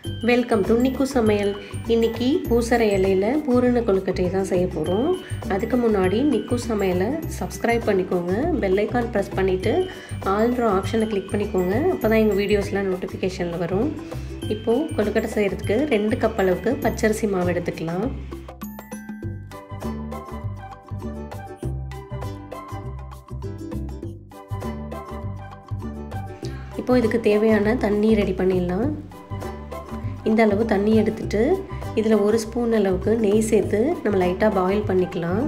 welcome to நிக்கு சமையல் இன்னைக்கு பூசரை இலையில் பூரண கொழுக்கட்டை தான் செய்ய போகிறோம் அதுக்கு முன்னாடி நிக்கு சமையலை சப்ஸ்கிரைப் பண்ணிக்கோங்க பெல்லைக்கான் ப்ரெஸ் பண்ணிவிட்டு ஆல்ன்ற ஆப்ஷனை கிளிக் பண்ணிக்கோங்க அப்போ தான் எங்கள் வீடியோஸ்லாம் நோட்டிஃபிகேஷனில் வரும் இப்போது கொழுக்கட்டை செய்கிறதுக்கு ரெண்டு கப் அளவுக்கு பச்சரிசி மாவு எடுத்துக்கலாம் இப்போ இதுக்கு தேவையான தண்ணி ரெடி பண்ணிடலாம் இந்த அளவு தண்ணி எடுத்துட்டு இதில் ஒரு ஸ்பூன் அளவுக்கு நெய் சேர்த்து நம்ம லைட்டாக பாயில் பண்ணிக்கலாம்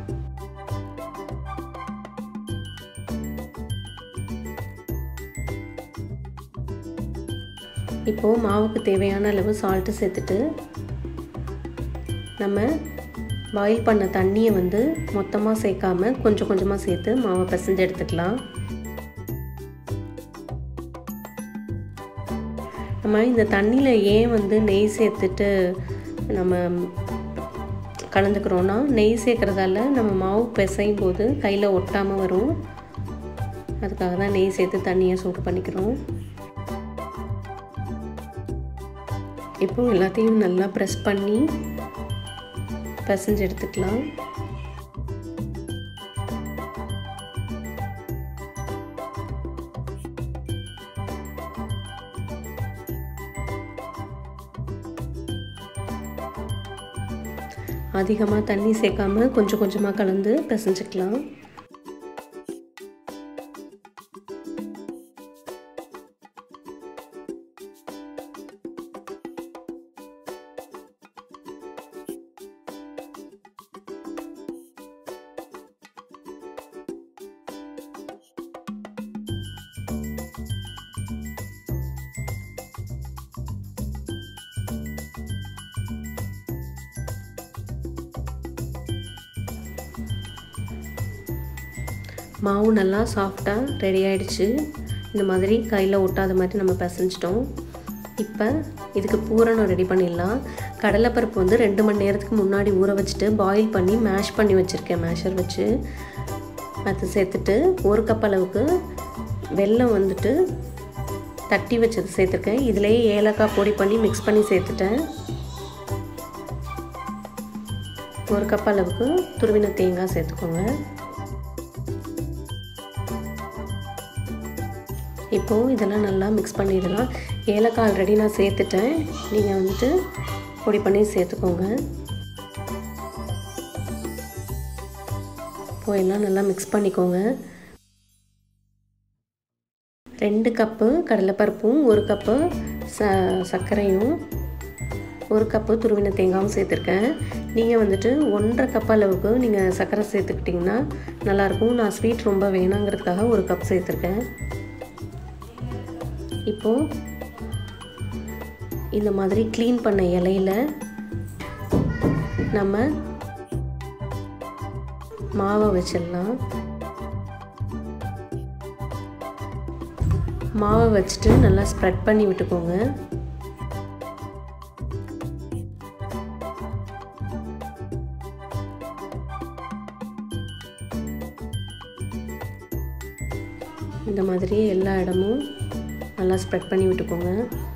இப்போது மாவுக்கு தேவையான அளவு சால்ட்டு சேர்த்துட்டு நம்ம பாயில் பண்ண தண்ணியை வந்து மொத்தமாக சேர்க்காம கொஞ்சம் கொஞ்சமாக சேர்த்து மாவை பிசைஞ்சு எடுத்துக்கலாம் நம்ம இந்த தண்ணியில் ஏன் வந்து நெய் சேர்த்துட்டு நம்ம கலந்துக்கிறோன்னா நெய் சேர்க்குறதால நம்ம மாவு பிசையும் போது கையில் ஒட்டாமல் வரும் அதுக்காக தான் நெய் சேர்த்து தண்ணியை சூடு பண்ணிக்கிறோம் இப்போ எல்லாத்தையும் நல்லா ப்ரெஸ் பண்ணி பிசைஞ்சு எடுத்துக்கலாம் அதிகமாக தண்ணி சேர்க்காம கொஞ்சம் கொஞ்சமாக கலந்து பிசைஞ்சுக்கலாம் மாவு நல்லா சாஃப்டாக ரெடி ஆகிடுச்சு இந்த மாதிரி கையில் ஒட்டாத மாதிரி நம்ம பிசைஞ்சிட்டோம் இப்போ இதுக்கு பூரணம் ரெடி பண்ணிடலாம் கடலைப்பருப்பு வந்து ரெண்டு மணி நேரத்துக்கு முன்னாடி ஊற வச்சுட்டு பாயில் பண்ணி மேஷ் பண்ணி வச்சுருக்கேன் மேஷர் வச்சு அது சேர்த்துட்டு ஒரு கப் அளவுக்கு வெல்லம் வந்துட்டு தட்டி வச்சது சேர்த்துருக்கேன் இதிலேயே ஏலக்காய் பொடி பண்ணி மிக்ஸ் பண்ணி சேர்த்துட்டேன் ஒரு கப் அளவுக்கு துருவின தேங்காய் சேர்த்துக்கோங்க இப்போது இதெல்லாம் நல்லா மிக்ஸ் பண்ணிடலாம் ஏலக்காய் ஆல்ரெடி நான் சேர்த்துட்டேன் நீங்கள் வந்துட்டு பொடி பண்ணி சேர்த்துக்கோங்க இப்போ எல்லாம் நல்லா மிக்ஸ் பண்ணிக்கோங்க ரெண்டு கப்பு கடலைப்பருப்பும் ஒரு கப்பு ச சர்க்கரையும் ஒரு கப்பு துருவின தேங்காயும் சேர்த்துருக்கேன் நீங்கள் வந்துட்டு ஒன்றரை கப் அளவுக்கு நீங்கள் சர்க்கரை சேர்த்துக்கிட்டிங்கன்னா நல்லாயிருக்கும் நான் ஸ்வீட் ரொம்ப வேணாங்கிறதுக்காக ஒரு கப் சேர்த்துருக்கேன் இப்போது இந்த மாதிரி க்ளீன் பண்ண இலையில் நம்ம மாவை வச்சிடலாம் மாவை வச்சுட்டு நல்லா ஸ்ப்ரெட் பண்ணி விட்டுக்கோங்க இந்த மாதிரி எல்லா இடமும் நல்லா ஸ்ப்ரெட் பண்ணி விட்டுக்கோங்க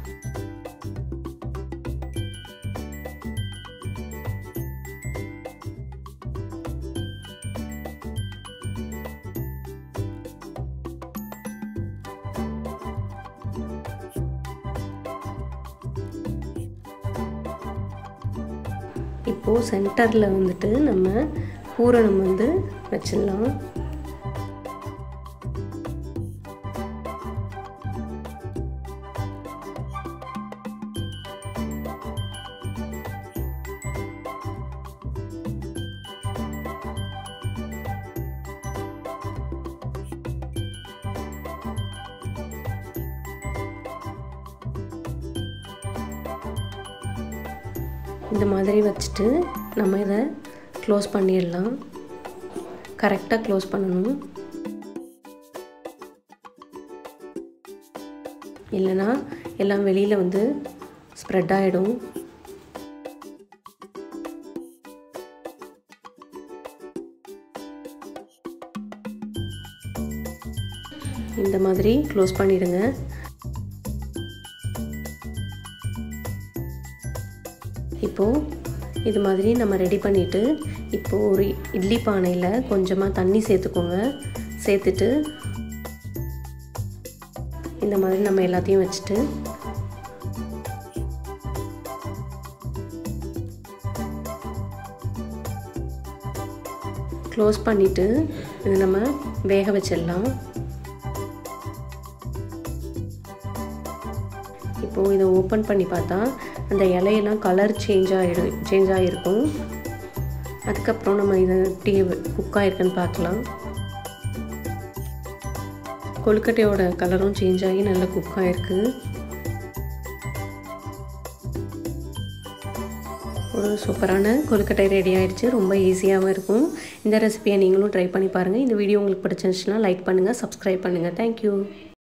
இப்போது சென்டரில் வந்துட்டு நம்ம பூரணம் வந்து வச்சிடலாம் இந்த மாதிரி வச்சுட்டு நம்ம இதை க்ளோஸ் பண்ணிடலாம் கரெக்டாக க்ளோஸ் பண்ணணும் இல்லைன்னா எல்லாம் வெளியில் வந்து ஸ்ப்ரெட் ஆகிடும் இந்த மாதிரி க்ளோஸ் பண்ணிடுங்க இப்போது இது மாதிரி நம்ம ரெடி பண்ணிவிட்டு இப்போது ஒரு இட்லி பானையில் கொஞ்சமாக தண்ணி சேர்த்துக்கோங்க சேர்த்துட்டு இந்த மாதிரி நம்ம எல்லாத்தையும் வச்சுட்டு க்ளோஸ் பண்ணிவிட்டு இது நம்ம வேக வச்சிடலாம் இப்போது இதை ஓப்பன் பண்ணி பார்த்தா அந்த இலையெல்லாம் கலர் சேஞ்ச் ஆகிடு சேஞ்ச் ஆகிருக்கும் அதுக்கப்புறம் நம்ம இதை எப்படி குக் ஆகிருக்குன்னு பார்க்கலாம் கொழுக்கட்டையோட கலரும் சேஞ்ச் ஆகி நல்லா குக் ஆகிருக்கு ஒரு சூப்பரான கொழுக்கட்டை ரெடி ஆகிடுச்சு ரொம்ப ஈஸியாகவும் இருக்கும் இந்த ரெசிபியை நீங்களும் ட்ரை பண்ணி பாருங்கள் இந்த வீடியோ உங்களுக்கு பிடிச்சிருந்துச்சுன்னா லைக் பண்ணுங்கள் சப்ஸ்கிரைப் பண்ணுங்கள் தேங்க்யூ